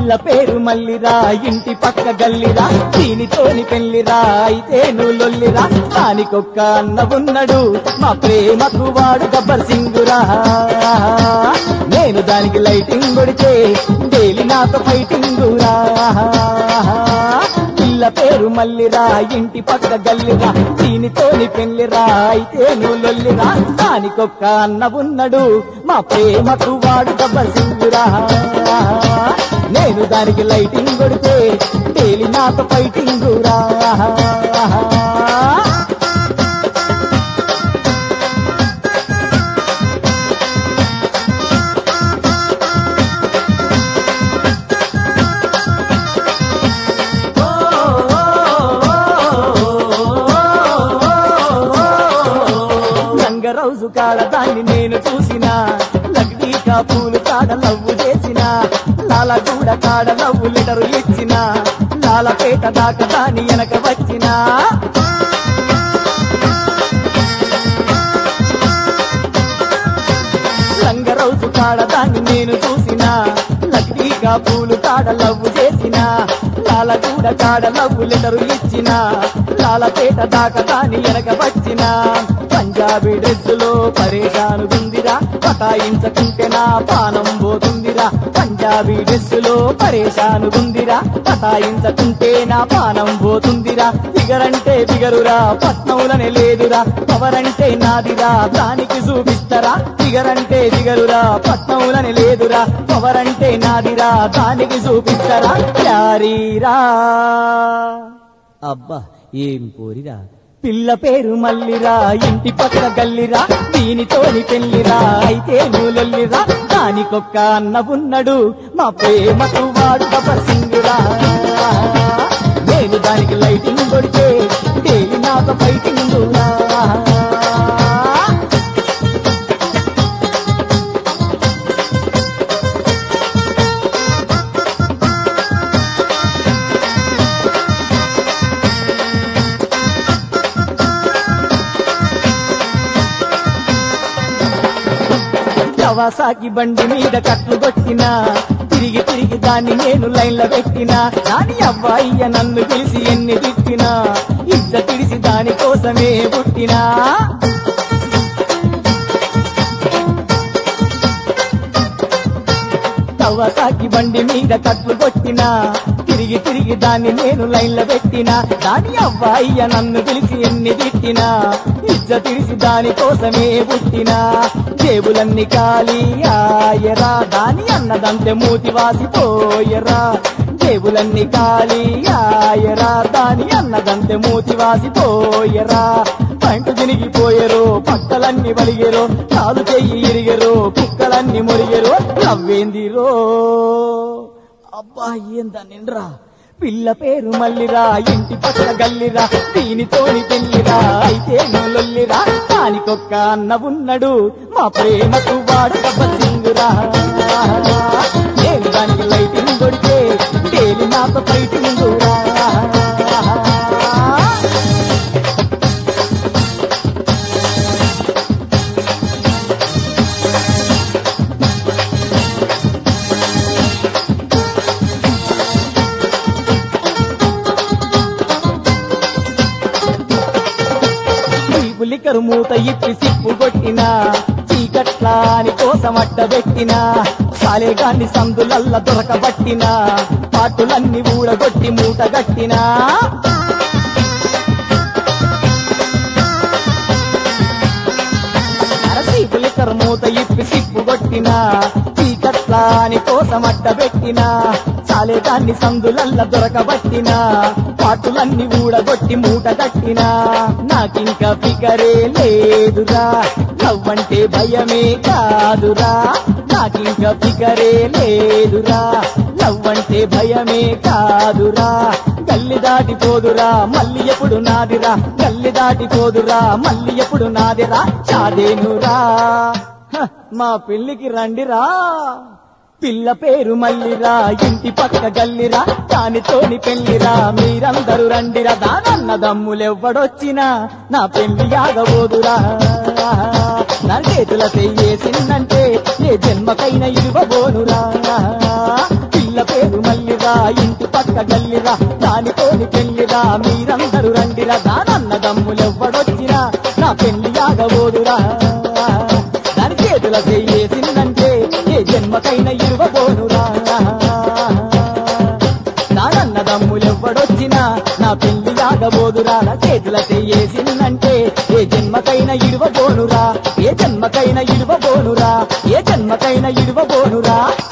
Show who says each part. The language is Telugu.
Speaker 1: పిల్ల పేరు మల్లిరా ఇంటి పక్క గల్లిరా దీనితోని పెళ్లిరా అయితే నువ్వు లొల్లిరా దానికొక్క అన్న ఉన్నడు మా ప్రేమకు వాడు గబ్బర్ సింగురా నేను దానికి లైటింగ్ కొడితే డైలీ నాతో ఫైటింగురా పిల్ల పేరు మల్లిరా ఇంటి పక్క గల్లిరా దీనితోని పెళ్లిరా అయితే నువ్వు లొల్లిరా దానికొక్క అన్న ఉన్నడు మా ప్రేమకు వాడు గబ్బర్ సింగురా నేను దానికి లైటింగ్ కొడితే డైలీ నాతో ఫైటింగురా రంగరౌజు కాడ దాన్ని నేను చూసిన లగ్డీకా పూలు కాడ లవ్వు చేసిన లాలగూడ కాడ లవ్వు లెటరు ఇచ్చిన లాలపేట దాకా దాని వెనక వచ్చిన రంగరౌజు కాడ దాన్ని నేను చూసిన లగ్డీగా పూలు కాడ లవ్వు చేసిన లాలగూడ కాడ లవ్వు లెటరు ఇచ్చిన లాలపేట దాకా దాని వెనక వచ్చిన పంజాబీ డ్రెస్సులో పరేషాను గుందిరా పటాయించకుంటే నా పానం పోతుందిరా పంజాబీ డ్రెస్సులో పరేషాను గుందిరా పటాయించకుంటే నా పానం పోతుందిరా బిగరంటే బిగరురా పట్నములనే లేదురా పవరంటే నాదిరా దానికి చూపిస్తారా బిగరంటే బిగరురా పట్నములని లేదురా పవరంటే నాదిరా దానికి చూపిస్తారా యారీరా అబ్బా ఏం కోరిరా పిల్ల పేరు మల్లిరా ఇంటి పక్క గల్లిరా దీనితోని పెళ్లిరా అయితే నూలొల్లిరా దానికొక్క అన్న ఉన్నడు మా ప్రేమకు వాడు గబ్బర్ సింగురా నేను దానికి లైటింగ్ కొడితే డైలీ నాతో ఫైటింగురా కవాసాకి బండి మీద కట్లు కొట్టిన తిరిగి తిరిగి దాన్ని నేను లైన్లో పెట్టినా దాని అబ్బాయి నన్ను పిలిచి ఎన్ని తిట్టినా ఇచ్చ తిరిసి దాని కోసమే పుట్టినా కవాసాకి బండి మీద కట్లు కొట్టినా తిరిగి తిరిగి దాన్ని నేను లైన్లో పెట్టినా దాని అబ్బాయి నన్ను పిలిచి ఎన్ని తిట్టినా ఇచ్చ తిరిసి దాని కోసమే పుట్టినా జేబులన్నీ ఖాళీ ఆయరా దాని అన్నదంతే మూతి వాసిపోయరా జేబులన్నీ ఖాళీ ఆయరా దాని అన్నదంతే మూతి వాసిపోయరా పంట తినిగిపోయరు పక్కలన్నీ వలిగెరు కాలు చెయ్యి ఇరిగెరు కుక్కలన్నీ మురిగెరు నవ్వేందిరో అబ్బా ఏందా నిండ్రా పిల్ల పేరు మల్లిరా ఇంటి పక్కన గల్లిరా దీనితోని పెళ్లిరా అయితే నొల్లిరా దానికొక్క అన్న ఉన్నడు మా ప్రేమకు వాడు సింగురా నేను దానికి లైటింగ్ కొడితే డైలీ నాతో ఫైటింగురా లిక్కరు మూత ఇప్పి సిప్పు కొట్టిన చీకట్లాని కోసం అడ్డబెట్టిన సాలేగాన్ని సందులల్ల దొరకబట్టిన పాటులన్నీ ఊడగొట్టి మూట గట్టినా అరసీపు లిక్కర్ మూత ఇప్పి సిప్పు కొట్టిన చీకట్లాని కోసం అడ్డబెట్టిన చాలేదాన్ని సందులల్ల దొరకబట్టిన పాటులన్నీ ఊడగొట్టి మూట కట్టిన నాకింక ఫికరే లేదురా నవ్వంటే భయమే కాదురా నాకింక ఫికరే లేదురా నవ్వంటే భయమే కాదురా గల్లి దాటిపోదురా మళ్ళీ ఎప్పుడు నాదిరా గల్లి దాటిపోదురా మళ్ళీ ఎప్పుడు నాదిరా చాదేనురా హ, మా పెళ్లికి రండిరా పిల్ల పేరు మల్లిరా ఇంటి పక్క గల్లిరా దానితోని పెళ్లిరా మీరందరూ రండిరా దానన్న దమ్ములెవ్వడొచ్చినా నా పెళ్లి ఆగబోదురా నా చేతుల చెయ్యేసిందంటే ఏ జన్మకైనా ఇవ్వబోనురా పిల్ల పేరు మల్లి ఇంటి పక్క గల్లిరా దానితోని పెళ్లిరా మీరందరూ రండిరా దానన్న దమ్ములెవ్వడొచ్చినా నా పెళ్లి యాగబోదురా దాని చేతుల చెయ్యేసిందంటే ఏ జన్మకైన ఇరువబోనురా నానన్న దమ్ములెవ్వడొచ్చినా నా పెళ్లి యాగబోదురా నా చేతుల చెయ్యేసిందంటే ఏ జన్మకైన ఇడువబోనురా ఏ జన్మకైన ఇడువబోనురా ఏ జన్మకైన ఇడువబోనురా